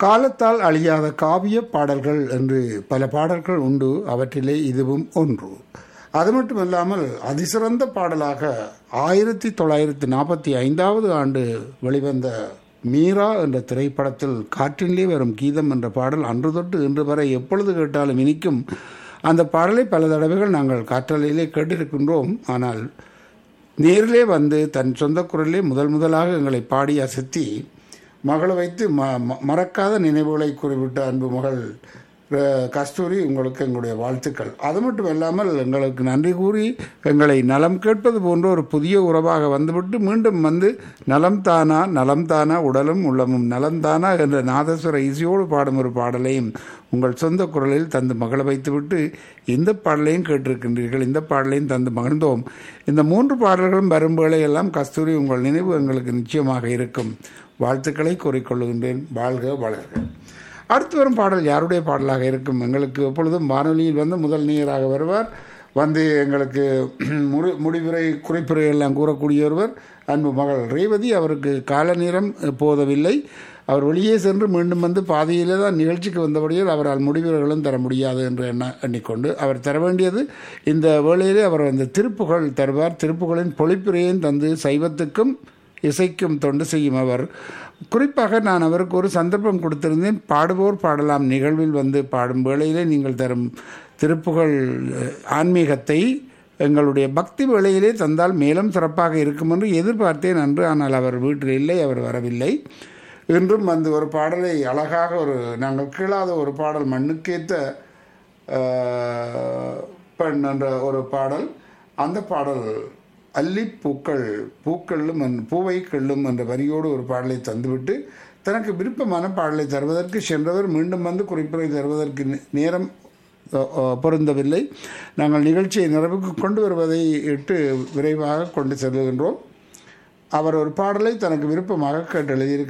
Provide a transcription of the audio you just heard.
காலத்தால் அழியாத காவிய பாடல்கள் என்று பல பாடல்கள் உண்டு அவற்றிலே இதுவும் ஒன்று அது மட்டுமல்லாமல் அதிசிறந்த பாடலாக ஆயிரத்தி தொள்ளாயிரத்தி நாற்பத்தி ஐந்தாவது ஆண்டு வெளிவந்த மீரா என்ற திரைப்படத்தில் காற்றிலே வரும் கீதம் என்ற பாடல் அன்று தொட்டு இன்று வரை எப்பொழுது கேட்டாலும் இனிக்கும் அந்த பாடலை பல தடவைகள் நாங்கள் காற்றலையிலே கேட்டிருக்கின்றோம் ஆனால் நேரிலே வந்து தன் சொந்த குரலிலே முதல் முதலாக எங்களை பாடி அசத்தி மகளை வைத்து ம ம- மறக்காத நினைவுகளை குறிப்பிட்ட அன்பு மகள் அஹ், கஸ்தூரி உங்களுக்கு எங்களுடைய வாழ்த்துக்கள் அது மட்டும் இல்லாமல் எங்களுக்கு நன்றி கூறி எங்களை நலம் கேட்பது போன்ற ஒரு புதிய உறவாக வந்துவிட்டு மீண்டும் வந்து நலம் தானா நலம் தானா உடலும் உள்ளமும் நலம் தானா என்ற நாதஸ்வர இசையோடு பாடும் ஒரு பாடலையும் உங்கள் சொந்த குரலில் தந்து மகள வைத்துவிட்டு இந்த பாடலையும் கேட்டிருக்கின்றீர்கள் இந்த பாடலையும் தந்து மகிழ்ந்தோம் இந்த மூன்று பாடல்களும் வரும் வேளையெல்லாம் கஸ்தூரி உங்கள் நினைவு எங்களுக்கு நிச்சயமாக இருக்கும் வாழ்த்துக்களை கூறிக்கொள்கின்றேன் வாழ்க வளர்க அடுத்து வரும் பாடல் யாருடைய பாடலாக இருக்கும் எங்களுக்கு எப்பொழுதும் வானொலியில் வந்து முதல் நீராக வருவார் வந்து எங்களுக்கு முடி முடிவுரை குறிப்புரை எல்லாம் கூறக்கூடிய ஒருவர் அன்பு மகள் ரேவதி அவருக்கு கால நேரம் போதவில்லை அவர் வெளியே சென்று மீண்டும் வந்து பாதியிலே தான் நிகழ்ச்சிக்கு வந்தபடியால் அவரால் முடிவுரைகளும் தர முடியாது என்று எண்ண எண்ணிக்கொண்டு அவர் தர வேண்டியது இந்த வேளையிலே அவர் அந்த திருப்புகழ் தருவார் திருப்புகளின் பொழிப்புரையும் தந்து சைவத்துக்கும் இசைக்கும் தொண்டு செய்யும் அவர் குறிப்பாக நான் அவருக்கு ஒரு சந்தர்ப்பம் கொடுத்திருந்தேன் பாடுவோர் பாடலாம் நிகழ்வில் வந்து பாடும் வேளையிலே நீங்கள் தரும் திருப்புகழ் அஹ், ஆன்மீகத்தை எங்களுடைய பக்தி வேளையிலே தந்தால் மேலும் சிறப்பாக இருக்கும் என்று எதிர்பார்த்தேன் அன்று ஆனால் அவர் வீட்டில் இல்லை அவர் வரவில்லை இன்றும் வந்து ஒரு பாடலை அழகாக ஒரு நாங்கள் கீழாத ஒரு பாடல் மண்ணுக்கேத்த அஹ், பெண் என்ற ஒரு பாடல் அந்த பாடல் அல்லி பூக்கள் பூக்களும் என் பூவை கள்ளும் என்ற வரியோடு ஒரு பாடலை தந்துவிட்டு தனக்கு விருப்பமான பாடலை தருவதற்கு சென்றவர் மீண்டும் வந்து குறிப்புரை தருவதற்கு நே- நேரம் அ, அ, பொருந்தவில்லை நாங்கள் நிகழ்ச்சியை நிறைவுக்கு கொண்டு வருவதை இட்டு விரைவாக கொண்டு செல்கின்றோம் அவர் ஒரு பாடலை தனக்கு விருப்பமாக கேட்டு எழுதியிருக்கிறார்